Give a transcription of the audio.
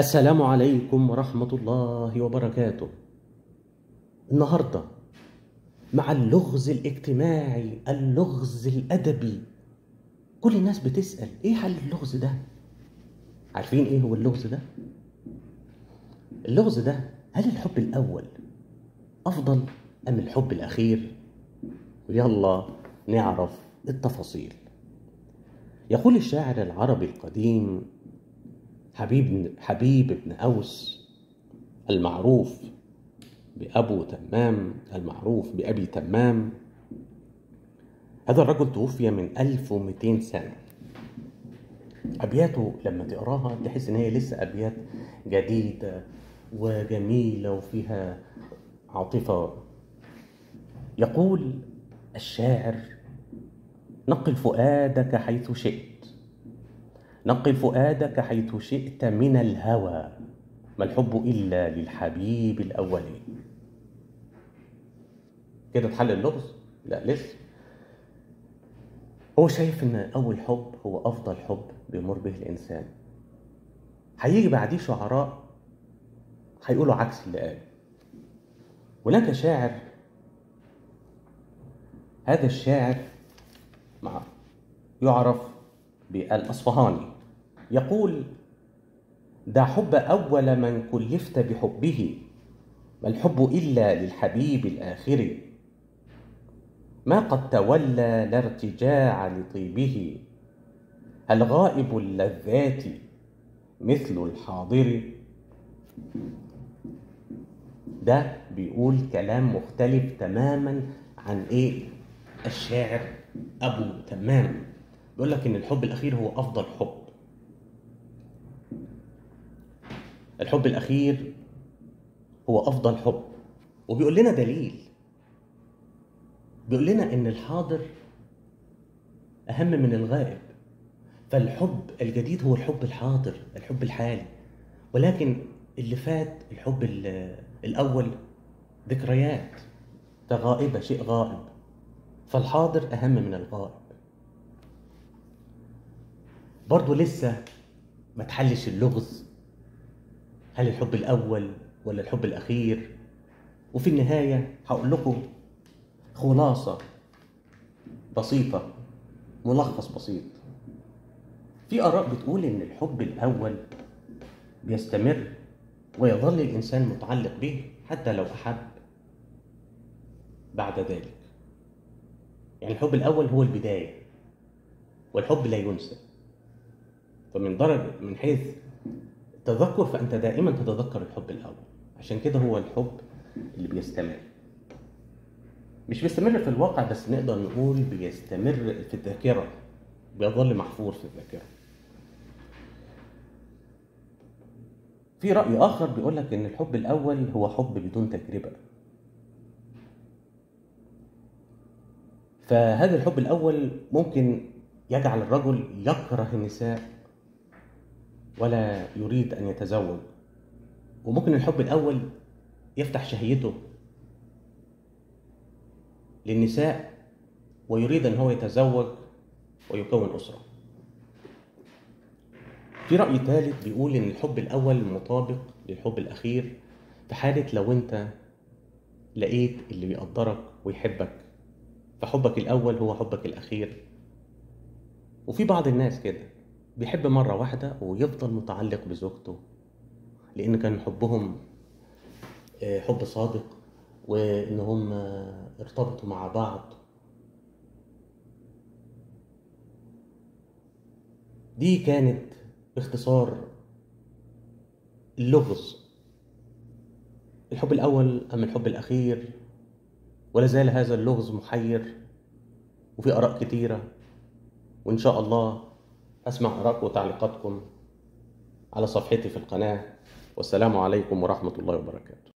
السلام عليكم ورحمة الله وبركاته. النهارده مع اللغز الاجتماعي، اللغز الأدبي. كل الناس بتسأل إيه حل اللغز ده؟ عارفين إيه هو اللغز ده؟ اللغز ده هل الحب الأول أفضل أم الحب الأخير؟ يلا نعرف التفاصيل. يقول الشاعر العربي القديم حبيب حبيب بن أوس المعروف بأبو تمام المعروف بأبي تمام هذا الرجل توفي من 1200 سنة أبياته لما تقراها تحس إن هي لسه أبيات جديدة وجميلة وفيها عاطفة يقول الشاعر نقل فؤادك حيث شئت نقل فؤادك حيث شئت من الهوى ما الحب إلا للحبيب الأولي كده اتحل اللغز؟ لا لسه هو شايف ان اول حب هو افضل حب بيمر به الانسان هيجي بعديه شعراء هيقولوا عكس اللي قال هناك شاعر هذا الشاعر مع يعرف بالأصفهاني يقول دع حب أول من كلفت بحبه ما الحب إلا للحبيب الآخر ما قد تولى لا ارتجاع لطيبه هل غائب اللذات مثل الحاضر ده بيقول كلام مختلف تماما عن ايه الشاعر ابو تمام بيقول لك ان الحب الاخير هو افضل حب الحب الاخير هو افضل حب وبيقول لنا دليل بيقول لنا ان الحاضر اهم من الغائب فالحب الجديد هو الحب الحاضر الحب الحالي ولكن اللي فات الحب الاول ذكريات ده غائبه شيء غائب فالحاضر اهم من الغائب برضه لسه ما تحلش اللغز هل الحب الأول ولا الحب الأخير وفي النهاية هقول لكم خلاصة بسيطة ملخص بسيط في آراء بتقول إن الحب الأول بيستمر ويظل الإنسان متعلق به حتى لو أحب بعد ذلك يعني الحب الأول هو البداية والحب لا ينسى فمن درجة من حيث التذكر فأنت دائما تتذكر الحب الأول عشان كده هو الحب اللي بيستمر مش بيستمر في الواقع بس نقدر نقول بيستمر في الذاكرة بيظل محفور في الذاكرة في رأي آخر بيقول لك إن الحب الأول هو حب بدون تجربة فهذا الحب الأول ممكن يجعل الرجل يكره النساء ولا يريد أن يتزوج وممكن الحب الأول يفتح شهيته للنساء ويريد أن هو يتزوج ويكون أسرة في رأي ثالث بيقول إن الحب الأول مطابق للحب الأخير في حالة لو أنت لقيت اللي بيقدرك ويحبك فحبك الأول هو حبك الأخير وفي بعض الناس كده بيحب مرة واحدة ويفضل متعلق بزوجته لأن كان حبهم حب صادق وإن هم ارتبطوا مع بعض دي كانت باختصار اللغز الحب الأول أم الحب الأخير ولا زال هذا اللغز محير وفي آراء كتيرة وإن شاء الله أسمع آرائكم وتعليقاتكم على صفحتي في القناة والسلام عليكم ورحمة الله وبركاته